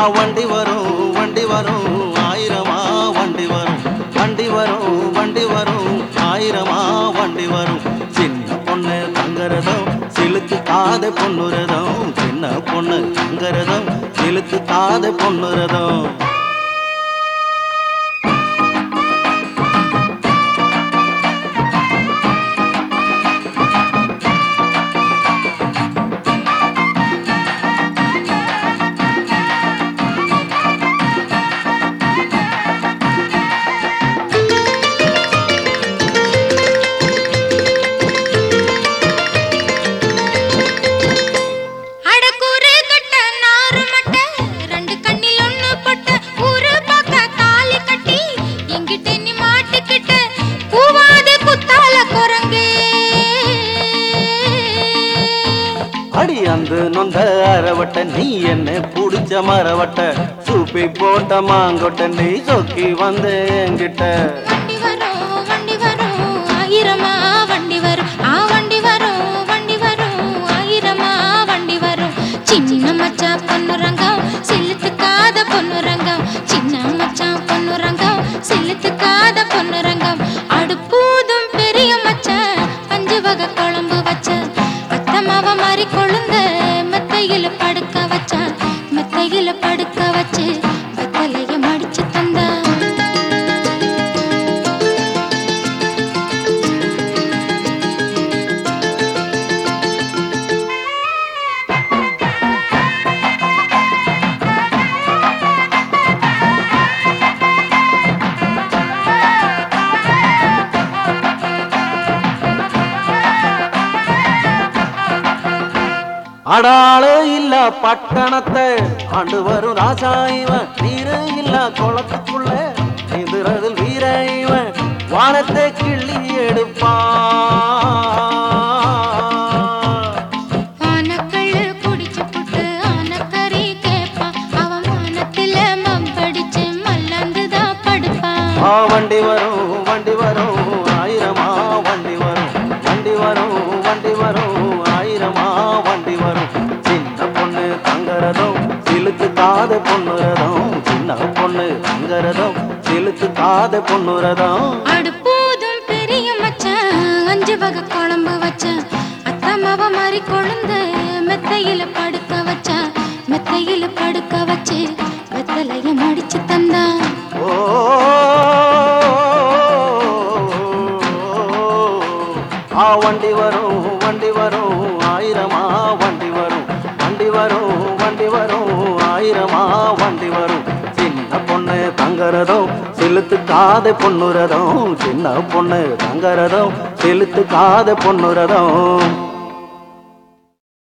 வண்டி வரும் வண்டி வரும் ஆயிரமா வண்டி வரும் வண்டி வரும் வண்டி வரும் ஆயிரமா வண்டி வரும் சின்ன பொண்ணு தங்கரதம் சிலுக்கு காத பொண்ணுரதம் சின்ன பொண்ணு தங்கரதம் சிலுக்கு காத பொண்ணுரதம் அடக்கூறு கட்ட நாறு மட்ட ரெண்டு கண்ணில் ஒண்ணு பட்ட ஊரு பார்க்க தாலி கட்டி எங்கிட்ட நீ மாட்டிக்கிட்ட பூவாது குத்தால குரங்கு அடி அந்த நொந்த அரவட்ட நீ என்ன புடிச்ச மரவட்ட சூப்பி போட்ட மாங்கொட்ட நீ சொக்கி வந்த என்கிட்ட வண்டி வரும் வண்டி வரும் ஆயிரமா வண்டி வரும் ஆ வண்டி வரும் வண்டி வரும் ஆயிரமா வண்டி வரும் சின்ன மச்சான் பொண்ணுரங்கம் செல்லுத்துக்காத பொண்ணுரங்கம் சின்ன மச்சான் பொண்ணுரங்கம் செல்லுத்துக்காத பொண்ணுரங்கம் அடுப்பூதும் பெரிய மச்சான் அஞ்சு வகை குழம்பு வச்ச அத்தமாவ மாதிரி கொழுந்த மெத்தையில படுக்க வச்சான் மெத்தையில படுக்க வச்சு வெத்தலைய மடிச்சு தந்தா அடாளே இல்ல பட்டணத்தை ஆண்டு வரும் ராஜா இவன் வீர இல்ல குளத்துக்குள்ள எதிரதில் வீர இவன் வானத்தை கிள்ளி எடுப்பான் ஆனக்கள்ளு குடிச்சு புட்டு ஆனக்கறி கேப்பான் அவன் வானத்துல மம்படிச்சு மல்லந்துதான் படுப்பான் ஆ வண்டி வரும் வண்டி வரும் ஆயிரமா வண்டி வரும் வண்டி வரும் வண்டி வரும் ஆயிரமா வண்டி வரும் சின்ன பொண்ணு தங்கரதம் சிலுக்கு காத பொண்ணுரதம் சின்ன பொண்ணு தங்கரதம் சிலுக்கு காத பொண்ணுரதம் அடுப்பூதும் பெரிய மச்சான் அஞ்சு வகை குழம்பு வச்சான் அத்தம்மாவ மாதிரி கொழுந்து மெத்தையில படுக்க வச்சா மெத்தையில படுக்க வச்சு வெத்தலைய மடிச்சு தந்தான் ஓ ஆ வண்டி வரும் வண்டி வரும் ஆயிரமா வண்டி வரும் வண்டி வரும் வண்டி வரும் ஆயிரமா வண்டி வரும் சின்ன பொண்ணு தங்கரதம் செலுத்து காத பொண்ணுரதம் சின்ன பொண்ணு தங்கரதம் செலுத்து காத பொண்ணுரதம்